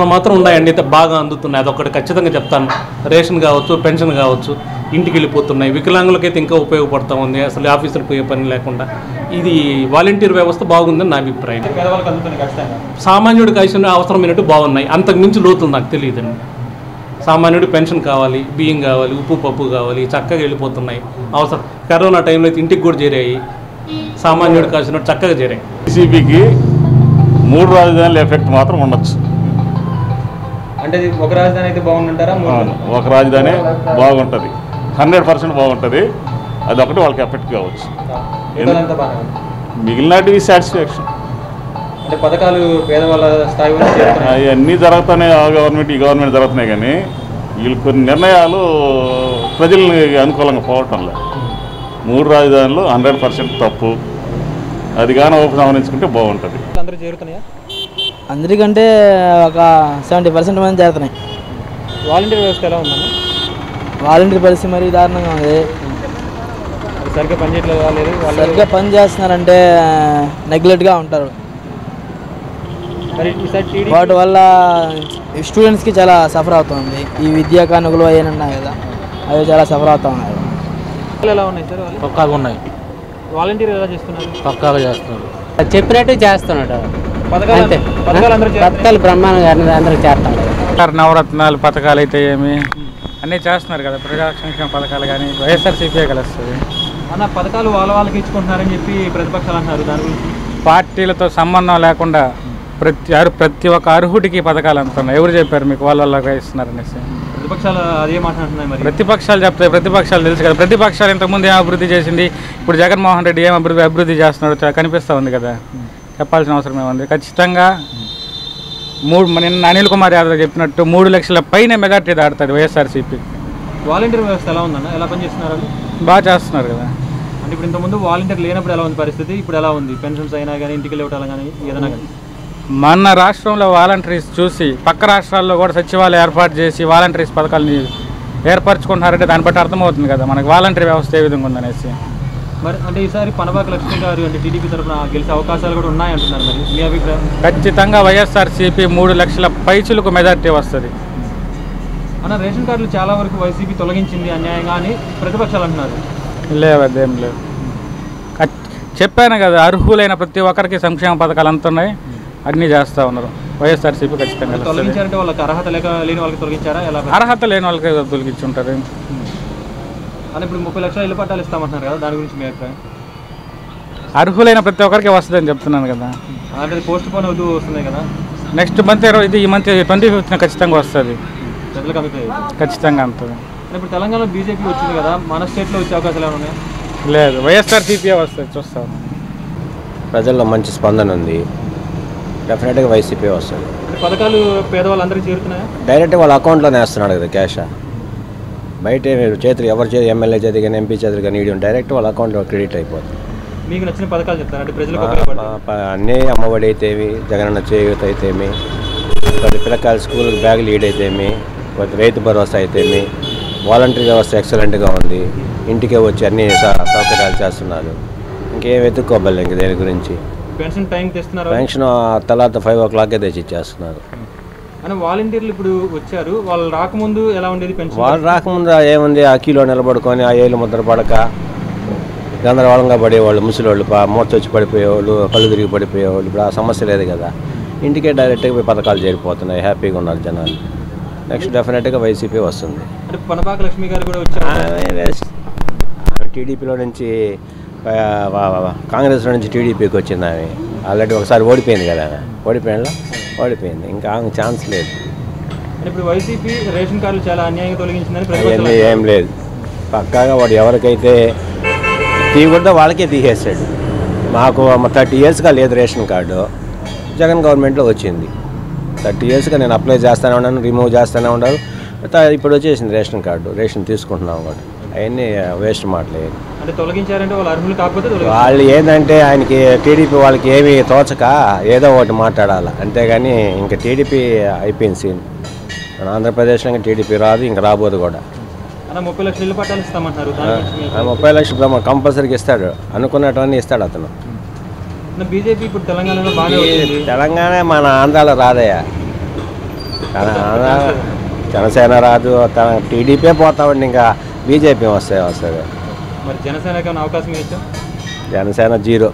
మాత్రం ఉన్నాయండి అయితే బాగా అందుతున్నాయి అదొకటి ఖచ్చితంగా చెప్తాను రేషన్ కావచ్చు పెన్షన్ కావచ్చు ఇంటికి వెళ్ళిపోతున్నాయి వికలాంగులకైతే ఇంకా ఉపయోగపడతా ఉంది అసలు ఆఫీసులకు పోయే పని లేకుండా ఇది వాలంటీర్ వ్యవస్థ బాగుందని నా అభిప్రాయం పేదవాళ్ళకి అందుతుంది ఖచ్చితంగా సామాన్యుడికి అవసరం అవసరమైనట్టు బాగున్నాయి అంతకు మించి లోతులు నాకు తెలియదండి సామాన్యుడు పెన్షన్ కావాలి బియ్యం కావాలి ఉప్పు పప్పు కావాలి చక్కగా వెళ్ళిపోతున్నాయి అవసరం కరోనా టైంలో అయితే ఇంటికి కూడా చేరాయి సామాన్యుడికి కావాల్సినట్టు చక్కగా చేరాయి వైసీపీకి మూడు రాజధానుల ఎఫెక్ట్ మాత్రం ఉండొచ్చు అంటే ఇది ఒక రాజధాని అయితే బాగుందంటారా మూడు అవును, ఒక రాజధాని బాగుంటుంది హండ్రెడ్ పర్సెంట్ బాగుంటుంది అది ఒకటి వాళ్ళకి ఎఫెక్ట్ కావచ్చు మిగతాదంతా బాగా ఉంది. మిగిలినటివి సాటిస్ఫాక్షన్ అంటే పథకాలు పేదవాళ్ళ స్థాయి వరకు చేరుతున్నాయి అవన్నీ జరుగుతున్నాయి ఆ గవర్నమెంట్ ఈ గవర్నమెంట్ జరుగుతున్నాయి కానీ వీళ్ళు కొన్ని నిర్ణయాలు ప్రజల్ని అనుకూలంగా పోవటం లేదు మూడు రాజధానులు హండ్రెడ్ పర్సెంట్ తప్పు అది కానీ ఉపసంహరించుకుంటే బాగుంటుంది అందరూ చేరుతున్నాయా అందరికంటే ఒక సెవెంటీ పర్సెంట్ మంది చేరుతున్నాయి వాలంటీర్ వ్యవస్థ ఎలా ఉందన్న వాలంటీర్ పరిస్థితి మరీ దారుణంగా ఉంది అది సరిగ్గా పనిచేయట్లేదు లేదు వాళ్ళు సరిగ్గా పని చేస్తున్నారంటే నెగ్లెక్ట్గా ఉంటారు మరి ఈసారి టీడీ వాటి వల్ల స్టూడెంట్స్కి చాలా సఫర్ అవుతుంది ఈ విద్యా కానుకలు అవి ఉన్నాయి కదా అవి చాలా సఫర్ అవుతా ఉన్నారు ఎలా ఉన్నాయి సార్ వాళ్ళు పక్కాగా ఉన్నాయి వాలంటీర్ ఎలా చేస్తున్నారు పక్కాగా చేస్తున్నారు చెప్పినట్టు చేస్తున్నాడు పథకాలు అంతే పథకాలు అందరూ చేరుతున్నాయి పథకాలు బ్రహ్మాండంగా అందరికి చేస్తాడు నవరత్నాలు పథకాలు అయితే ఏమి అన్నీ చేస్తున్నారు కదా ప్రజా సంక్షేమ పథకాలు కానీ వైఎస్ఆర్సీపీ కలుస్తుంది అన్న పథకాలు వాళ్ళ వాళ్ళకి ఇచ్చుకుంటున్నారని చెప్పి ప్రతిపక్షాలు అంటున్నారు దాని గురించి పార్టీలతో సంబంధం లేకుండా ప్రతి అరు ప్రతి ఒక్క అర్హుడికి పథకాలు అందుతున్నాయి ఎవరు చెప్పారు మీకు వాళ్ళ వాళ్ళగా ఇస్తున్నారు అనేసి ప్రతిపక్షాలు అదే మాట్లాడుతున్నాయి మరి ప్రతిపక్షాలు చెప్తాయి ప్రతిపక్షాలు తెలుసు కదా ప్రతిపక్షాలు ఇంతకుముందు ఏం అభివృద్ధి చేసింది ఇప్పుడు జగన్మోహన్ రెడ్డి ఏం అభివృద్ధి అభివృద్ధి చేస్తున్నాడో చ- కనిపిస్తూ ఉంది కదా చెప్పాల్సిన అవసరం ఏముంది ఖచ్చితంగా మూడు నిన్న అనిల్ కుమార్ యాదవ్ చెప్పినట్టు మూడు లక్షల పైన మెజార్టీ దాడుతుంది వైఎస్ఆర్సీపీ వాలంటీర్ వ్యవస్థ ఎలా ఉందన్న ఎలా పనిచేస్తున్నారు వాళ్ళు బాగా చేస్తున్నారు కదా అంటే ఇప్పుడు ఇంతకుముందు వాలంటీర్ లేనప్పుడు ఎలా ఉంది పరిస్థితి ఇప్పుడు ఎలా ఉంది పెన్షన్స్ అయినా కానీ ఇంటికి వెళ్ళి కానీ ఏదైనా కానీ మన రాష్ట్రంలో వాలంటీర్స్ చూసి పక్క రాష్ట్రాల్లో కూడా సచివాలయం ఏర్పాటు చేసి వాలంటీర్స్ పథకాలని ఏర్పరచుకుంటున్నారంటే దాన్ని బట్టి అర్థమవుతుంది కదా మనకి వాలంటీర్ వ్యవస్థ ఏ విధంగా ఉందనేసి మరి అంటే ఈసారి పనబాక లక్ష్మి గారు అంటే టీడీపీ తరఫున గెలిచే అవకాశాలు కూడా ఉన్నాయి అంటున్నారు మరి మీ అభిప్రాయం ఖచ్చితంగా వైఎస్ఆర్సీపీ మూడు లక్షల పైచులకు మెజార్టీ వస్తుంది అన్న రేషన్ కార్డులు చాలా వరకు వైసీపీ తొలగించింది అన్యాయంగా అని ప్రతిపక్షాలు అంటున్నారు లేవు అదేం లేవు ఖచ్- చెప్పాను కదా అర్హులైన ప్రతి ఒక్కరికి సంక్షేమ పథకాలు అందుతున్నాయి అన్నీ చేస్తూ ఉన్నారు వైఎస్ఆర్సీపీ ఖచ్చితంగా వస్తుంది తొలగించారంటే వాళ్ళకి అర్హత లేక లేని వాళ్ళకి తొలగించారా ఎలా అర్హత లేని వాళ్ళకి తొలగించుంటారు అని ఇప్పుడు ముప్పై లక్షల ఇల్లు పట్టాలు ఇస్తామంటున్నారు కదా దాని గురించి మీ అభిప్రాయం అర్హులైన ప్రతి ఒక్కరికి వస్తుందని చెప్తున్నాను కదా అంటే పోస్ట్ పోన్ అవుతూ వస్తున్నాయి కదా నెక్స్ట్ మంత్ ఇరవై ఇది ఈ మంత్ ట్వంటీ ఫిఫ్త్ ఖచ్చితంగా వస్తుంది ప్రజలకు అందుతాయి ఖచ్చితంగా అందుతుంది అంటే ఇప్పుడు తెలంగాణలో బీజేపీ వచ్చింది కదా మన స్టేట్లో వచ్చే అవకాశాలు ఏమైనా ఉన్నాయా లేదు వైఎస్ఆర్సీపీ వస్తుంది చూస్తాను ప్రజల్లో మంచి స్పందన ఉంది డెఫినెట్గా వైసీపీ వస్తుంది అంటే పథకాలు పేదవాళ్ళందరికీ చేరుతున్నాయా డైరెక్ట్ వాళ్ళ అకౌంట్లోనే వేస్తున్నాడు కదా క్యాష్ బయట మీరు చేతులు ఎవరి చేతి ఎమ్మెల్యే చేతి కానీ ఎంపీ చేతులు కానీ ఇవ్వడం డైరెక్ట్ వాళ్ళ అకౌంట్లో క్రెడిట్ అయిపోతుంది మీకు నచ్చిన పథకాలు చెప్తారు అంటే ప్రజలకు మా- ఉపయోగపడే మా ప- అన్నీ అమ్మఒడి అయితేమి జగనన్న చేయూత అయితేమి ప్రతి పిల్లకాయల స్కూల్కి బ్యాగులు ఈడైతేమి ప్రతి రైతు భరోసా అయితేమి వాలంటరీ వ్యవస్థ ఎక్సలెంట్గా ఉంది ఇంటికే వచ్చి అన్ని స- సౌకర్యాలు చేస్తున్నారు ఇంకేం వెతుక్కోబల్లి ఇంక దేని గురించి పెన్షన్ టైం తెస్తున్నారు పెన్షన్ తర్వాత ఫైవ్ ఓ క్లాకే తెచ్చి ఇచ్చేస్తున్నారు అని వాలంటీర్లు ఇప్పుడు వచ్చారు వాళ్ళు రాకముందు ఎలా ఉండేది పెన్షన్ వాళ్ళు రాకముందు ఏముంది ఆ కిలో నిలబడుకొని ఆ ఏళ్ళు ముద్ర పడక గందరగోళంగా పడేవాళ్ళు ముసలివాళ్ళు పా మూర్చొచ్చి పడిపోయేవాళ్ళు కళ్ళు తిరిగి పడిపోయేవాళ్ళు ఇప్పుడు ఆ సమస్య లేదు కదా ఇంటికే డైరెక్ట్గా పోయి పథకాలు చేరిపోతున్నాయి హ్యాపీగా ఉన్నారు జనాలు నెక్స్ట్ డెఫినెట్గా వైసీపీ వస్తుంది అంటే పనబాక లక్ష్మి గారు కూడా వచ్చారు ఆమె వేస్ట్. ఆమె టీడీపీలో నుంచి ఆ, వా- వా- కాంగ్రెస్లో నుంచి టీడీపీకి వచ్చింది ఆమె ఆల్రెడీ ఒకసారి ఓడిపోయింది కదా ఆమె ఓడిపోయిన ఓడిపోయింది ఇంకా ఆమె ఛాన్స్ లేదు అంటే ఇప్పుడు వైసీపీ రేషన్ కార్డులు చాలా అన్యాయంగా తొలగించిందని ప్రతిపక్షాలు అవన్నీ ఏం లేదు పక్కాగా వాడు ఎవరికైతే తీయకూడదో వాళ్ళకే తీసేసాడు మాకు థర్టీ ఇయర్స్గా లేదు రేషన్ కార్డు జగన్ గవర్నమెంట్లో వచ్చింది థర్టీ ఇయర్స్గా నేను అప్లై చేస్తూనే ఉన్నాను రిమూవ్ చేస్తూనే ఉన్నాను త- ఇప్పుడు వచ్చేసింది రేషన్ కార్డు రేషన్ తీసుకుంటున్నాం కూడా అవన్నీ వేస్ట్ మాటలే అంటే తొలగించారంటే వాళ్ళు అర్హులు కాకపోతే తొలగించారు వాళ్ళు ఏంటంటే ఆయనకి టీడీపీ వాళ్ళకి ఏమీ తోచక ఏదో ఒకటి మాట్లాడాలి అంతేగాని ఇంకా టీడీపీ అయిపోయింది సీన్ మన ఆంధ్రప్రదేశ్లో ఇంకా టీడీపీ రాదు ఇంకా రాబోదు కూడా అన్న ముప్పై లక్షల ఇల్లు పట్టాలు ఇస్తామంటున్నారు దాని గురించి మీ ఆ ముప్పై లక్షలు బ్రహ్మ కంపల్సరీగా ఇస్తాడు అనుకున్నటువన్నీ ఇస్తాడు అతను అభిప్రాయం? బీజేపీ ఇప్పుడు తెలంగాణలో బాగానే వచ్చింది తెలంగాణ మన ఆంధ్రాలో రాదయ్యా జన- జనసేన రాదు తన టీడీపీ పోతామండి ఇంకా బీజేపీ వస్తాయి వస్తుంది మరి జనసేనకి ఏమైనా అవకాశం ఇచ్చా జనసేన జీరో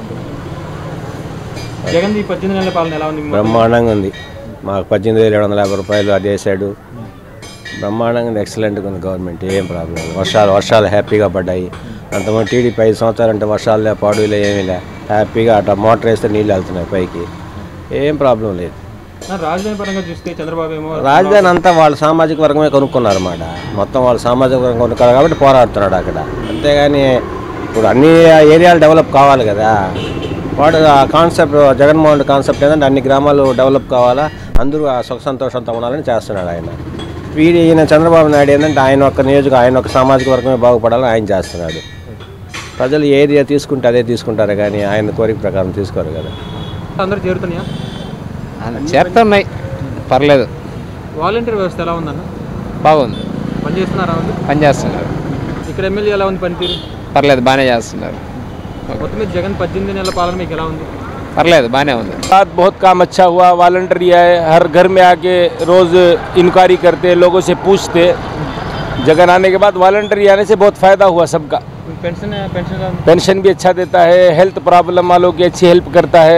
జగన్ ఈ పద్దెనిమిది నెలల పాలన ఎలా ఉంది బ్రహ్మాండంగా ఉంది మాకు పద్దెనిమిది వేల ఏడు వందల యాభై రూపాయలు అది వేసాడు బ్రహ్మాండంగా ఉంది ఎక్సలెంట్గా ఉంది గవర్నమెంట్ ఏం ప్రాబ్లం లేదు వర్షాలు వర్షాలు హ్యాపీగా పడ్డాయి అంతమంది టీడీపీ ఐదు సంవత్సరాలు అంటే వర్షాలు లే పాడులే ఏమీ లే హ్యాపీగా అట్లా మోటార్ వేస్తే నీళ్ళు వెళ్తున్నాయి పైకి ఏం ప్రాబ్లం లేదు నా రాజధాని పరంగా చూస్తే చంద్రబాబు ఏమో రాజధాని అంతా వాళ్ళ సామాజిక వర్గమే కొనుక్కున్నారు అన్నమాట మొత్తం వాళ్ళ సామాజిక వర్గం కొనుక్కున్నారు కాబట్టి పోరాడుతున్నాడు అక్కడ అంతేగాని ఇప్పుడు అన్ని ఏరియాలు డెవలప్ కావాలి కదా వాడు ఆ కాన్సెప్ట్ జగన్మోహన్ రెడ్డి కాన్సెప్ట్ ఏంటంటే అన్ని గ్రామాలు డెవలప్ కావాలా అందరూ ఆ సుఖ సంతోషంతో ఉండాలని చేస్తున్నాడు ఆయన వీడి ఈయన చంద్రబాబు నాయుడు ఏంటంటే ఆయన ఒక నియోజక ఆయన ఒక సామాజిక వర్గమే బాగుపడాలని ఆయన చేస్తున్నాడు ప్రజలు ఏ ఏరియా తీసుకుంటే అదే తీసుకుంటారు కానీ ఆయన కోరిక ప్రకారం తీసుకోరు కదా అందరూ చేరుతున్నాయా చేరుతున్నాయి పర్లేదు వాలంటీర్ వ్యవస్థ ఎలా ఉందన్న బాగుంది పని చేస్తున్నారా వాళ్ళు పని చేస్తున్నారు ఇక్కడ ఎమ్మెల్యే ఎలా ఉంది పనితీరు పర్లేదు బాగానే చేస్తున్నారు మొత్తం మీద జగన్ పద్దెనిమిది నెలల పాలన మీకు ఎలా ఉంది పర్లేదు బాగానే ఉంది साथ बहुत काम अच्छा हुआ वॉलंटरी है हर घर में आके रोज़ इंक्वायरी करते लोगों से पूछते जगन आने के बाद वॉलंटरी आने से बहुत फ़ायदा हुआ सबका మీకు పెన్షన్ పెన్షన్ ఎలా ఉంది पेंशन भी अच्छा देता है हेल्थ प्रॉब्लम वालों की अच्छी हेल्प करता है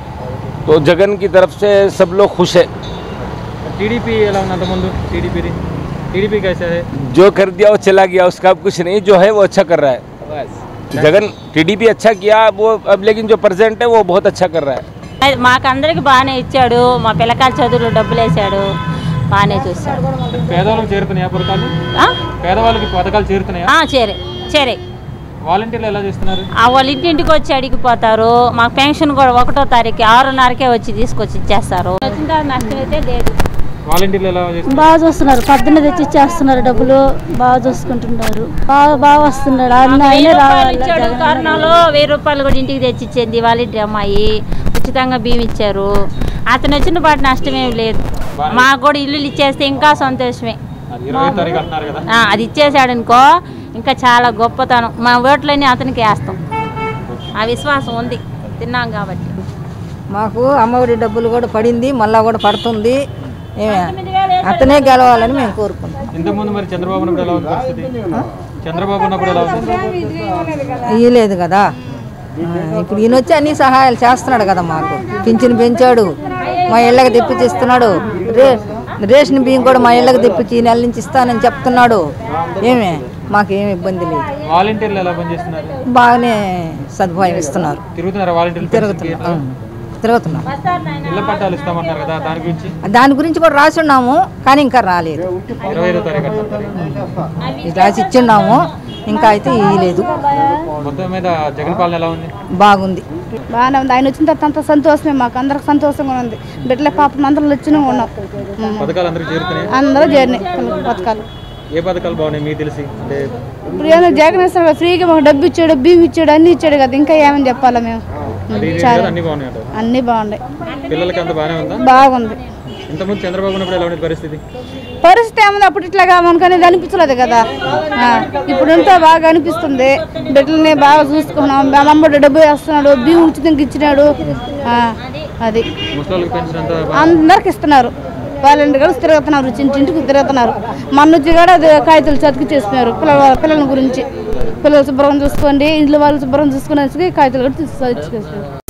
तो जगन की तरफ से सब लोग खुश है టీడీపీ ఎలా ఉంది అంతకుముందు టీడీపీది టీడీపీ कैसा है जो कर दिया वो चला गया उसका अब कुछ नहीं जो है वो अच्छा कर रहा है जगन टीडीपी अच्छा किया वो अब लेकिन जो प्रेजेंट है वो बहुत अच्छा कर रहा है అది మాకందరికి బాగానే ఇచ్చాడు మా పిల్లకాయల చదువులు డబ్బులు వేసాడు బాగానే చూస్తాడు పేదవాళ్ళకి చేరుతున్నాయా పథకాలు ఆ? పేదవాళ్ళకి పథకాలు చేరుతున్నాయా ఆ, చేరే చేరే వాలంటీర్లు ఎలా చేస్తున్నారు ఆ వాళ్ళ ఇంటింటికి వచ్చి అడిగిపోతారు మాకు పెన్షన్ కూడా ఒకటో తారీఖు ఆరున్నరకే వచ్చి తీసుకొచ్చి ఇచ్చేస్తారు వచ్చిన తర్వాత నష్టం అయితే లేదు వాలంటీర్లు ఎలా చేస్తున్నారు బాగా చూస్తున్నారు పద్దెన తెచ్చి ఇచ్చేస్తున్నారు డబ్బులు బాగా చూసుకుంటున్నారు బాగా బాగా వస్తున్నాడు అన్ని వెయ్యి ఆయనే రూపాయలు రావాలి ఇచ్చాడు జగన్ కరోనాలో వెయ్యి రూపాయలు కూడా ఇంటికి తెచ్చి ఇచ్చింది వాలంటీర్ అమ్మాయి ఉచితంగా బియ్యం ఇచ్చారు అతను వచ్చిన పాటు నష్టమేం లేదు మాకు కూడా ఇల్లులు ఇచ్చేస్తే ఇంకా సంతోషమే అది ఇరవై తారీఖు అంటున్నారు కదా ఆ, అది ఇచ్చేసాడు అనుకో ఇంకా చాలా గొప్పతనం మా ఓట్లన్నీ అతనికి వేస్తాం ఆ విశ్వాసం ఉంది తిన్నాం కాబట్టి మాకు అమ్మఒడి డబ్బులు కూడా పడింది మళ్ళా కూడా పడుతుంది ఏమే అతనే గెలవాలని మేము కోరుకుంటాం ఇంతకుముందు మరి చంద్రబాబు ఉన్నప్పుడు ఎలా ఉంది పరిస్థితి చంద్రబాబు ఉన్నప్పుడు ఎలా ఉంది ఇయ్యలేదు కదా ఆ, ఇప్పుడు ఈయన వచ్చి అన్ని సహాయాలు చేస్తున్నాడు కదా మాకు పింఛను పెంచాడు మా ఇళ్ళకి తెప్పించి ఇస్తున్నాడు రే రేషన్ బియ్యం కూడా మా ఇళ్ళకి తెప్పించి ఈ నెల నుంచి ఇస్తానని చెప్తున్నాడు ఏమే మాకేమి ఇబ్బంది లేదు వాలంటీర్లు ఎలా పనిచేస్తున్నారు బాగానే సదుపాయం ఇస్తున్నారు తిరుగుతున్నారా వాలంటీర్లు తిరుగుతున్నాం ఆ, తిరుగుతున్నాం ఇళ్ల పట్టాలు ఇస్తామన్నారు కదా దాని గురించి దాని గురించి కూడా రాసి ఉన్నాము కానీ ఇంకా రాలేదు ఇరవై ఐదో తారీఖు అంటున్నారు ఇది రాసి ఇచ్చున్నాము ఇంకా అయితే ఇయ్యలేదు మొత్తం మీద జగన్ పాలన ఎలా ఉంది బాగుంది బాగానే ఉంది ఆయన వచ్చిన తర్వాత అంత సంతోషమే మాకు అందరికి సంతోషంగా ఉంది బిడ్డల పాపం అందరం వచ్చిన ఉన్నాం ఉమ్. పథకాలు అందరికి చేరుతున్నాయి అందరూ చేరినాయి పిల్లల పథకాలు ఏ పథకాలు బాగున్నాయి మీకు తెలిసి అంటే ఇప్పుడు ఏదో జగన్ ఇస్తాడు కదా, ఫ్రీగా మాకు డబ్బు ఇచ్చాడు బియ్యం ఇచ్చాడు అన్ని ఇచ్చాడు కదా ఇంకా ఏమని చెప్పాలా మేము అది ఇది చాలా కదా అన్ని బాగున్నాయి అంటారు అన్నీ బాగున్నాయి పిల్లలకి అంత బాగానే ఉందా బాగుంది ఇంతకుముందు చంద్రబాబు ఉన్నప్పుడు ఎలా ఉండేది పరిస్థితి పరిస్థితి ఏముంది అప్పుడు ఇట్లాగా మనకు అనేది అనిపించలేదు కదా ఆ, ఇప్పుడు అంతా బాగా అనిపిస్తుంది బిడ్డల్ని బాగా చూసుకున్నాం మా అమ్మడు డబ్బు వేస్తున్నాడు బియ్యం ఉచితంగా ఇచ్చినాడు ఆ, అది ముసలికి పెన్షన్ అంతా బా- అందరికి ఇస్తున్నారు వాళ్ళంటి కలిసి తిరుగుతున్నారు ఇంటింటికి తిరుగుతున్నారు మన నుంచి కూడా అది కాగితాలు చతికి చేస్తున్నారు పిల్లల పిల్లల గురించి పిల్లలు శుభ్రం చూసుకోండి ఇంట్లో వాళ్ళు శుభ్రం చూసుకునేసి కాగితాలు కూడా తీసుకొచ్చి